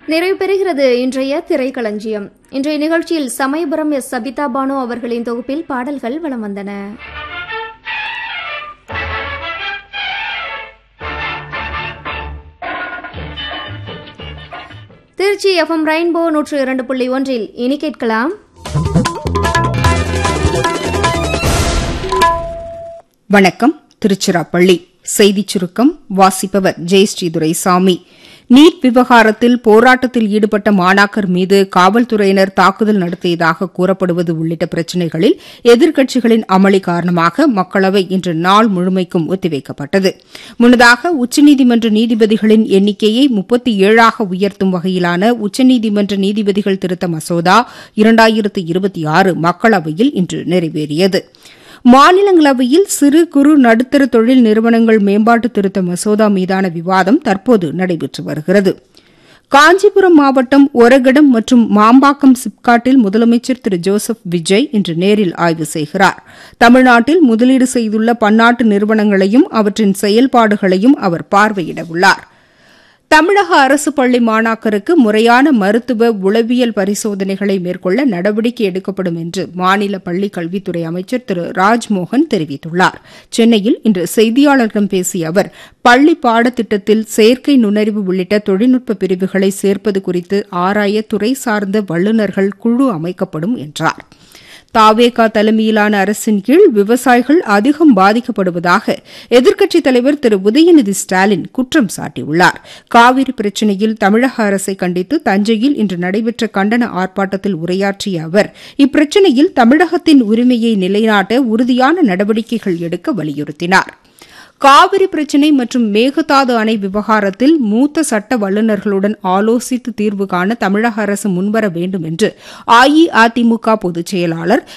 நிறைவு பெறுகிறது இன்றைய திரைக்களஞ்சியம் இன்றைய நிகழ்ச்சியில் சமயபுரம் எஸ் சபிதா பானு அவர்களின் தொகுப்பில் பாடல்கள் வலம் வந்தன திருச்சி எஃப்எம் ரெயின்போ நூற்று இரண்டு புள்ளி ஒன்றில் இனி கேட்கலாம் வணக்கம் திருச்சிராப்பள்ளி செய்திச் சுருக்கம் வாசிப்பவர் ஜெயஸ்ரீ துரைசாமி நீட் விவகாரத்தில் போராட்டத்தில் ஈடுபட்ட மாணாக்கர் மீது காவல்துறையினர் தாக்குதல் நடத்தியதாக கூறப்படுவது உள்ளிட்ட பிரச்சினைகளில் எதிர்க்கட்சிகளின் அமளி காரணமாக மக்களவை இன்று நாள் முழுமைக்கும் ஒத்திவைக்கப்பட்டது முன்னதாக உச்சநீதிமன்ற நீதிபதிகளின் எண்ணிக்கையை முப்பத்தி ஏழாக உயர்த்தும் வகையிலான உச்சநீதிமன்ற நீதிபதிகள் திருத்த மசோதா இரண்டாயிரத்து இருபத்தி ஆறு மக்களவையில் இன்று நிறைவேறியது மாநிலங்களவையில் சிறு குறு நடுத்தர தொழில் நிறுவனங்கள் மேம்பாட்டு திருத்த மசோதா மீதான விவாதம் தற்போது நடைபெற்று வருகிறது காஞ்சிபுரம் மாவட்டம் ஒரகடம் மற்றும் மாம்பாக்கம் சிப்காட்டில் முதலமைச்சர் திரு ஜோசப் விஜய் இன்று நேரில் ஆய்வு செய்கிறார் தமிழ்நாட்டில் முதலீடு செய்துள்ள பன்னாட்டு நிறுவனங்களையும் அவற்றின் செயல்பாடுகளையும் அவர் பார்வையிட உள்ளார் தமிழக அரசு பள்ளி மாணாக்கருக்கு முறையான மருத்துவ உளவியல் பரிசோதனைகளை மேற்கொள்ள நடவடிக்கை எடுக்கப்படும் என்று மாநில பள்ளிக் கல்வித்துறை அமைச்சர் திரு ராஜ்மோகன் தெரிவித்துள்ளார் சென்னையில் இன்று செய்தியாளர்களிடம் பேசிய அவர் பள்ளி பாடத்திட்டத்தில் செயற்கை நுண்ணறிவு உள்ளிட்ட தொழில்நுட்ப பிரிவுகளை சேர்ப்பது குறித்து ஆராய துறை சார்ந்த வல்லுநர்கள் குழு அமைக்கப்படும் என்றார் தாவேகா தலைமையிலான அரசின் கீழ் விவசாயிகள் அதிகம் பாதிக்கப்படுவதாக எதிர்க்கட்சித் தலைவர் திரு உதயநிதி ஸ்டாலின் குற்றம் சாட்டியுள்ளார் காவிரி பிரச்சினையில் தமிழக அரசை கண்டித்து தஞ்சையில் இன்று நடைபெற்ற கண்டன ஆர்ப்பாட்டத்தில் உரையாற்றிய அவர் இப்பிரச்சினையில் தமிழகத்தின் உரிமையை நிலைநாட்ட உறுதியான நடவடிக்கைகள் எடுக்க வலியுறுத்தினார் காவிரி பிரச்சினை மற்றும் மேகதாது அணை விவகாரத்தில் மூத்த சட்ட வல்லுநர்களுடன் ஆலோசித்து தீர்வு காண தமிழக அரசு முன்வர வேண்டும் என்று அஇஅதிமுக பொதுச் செயலாளர்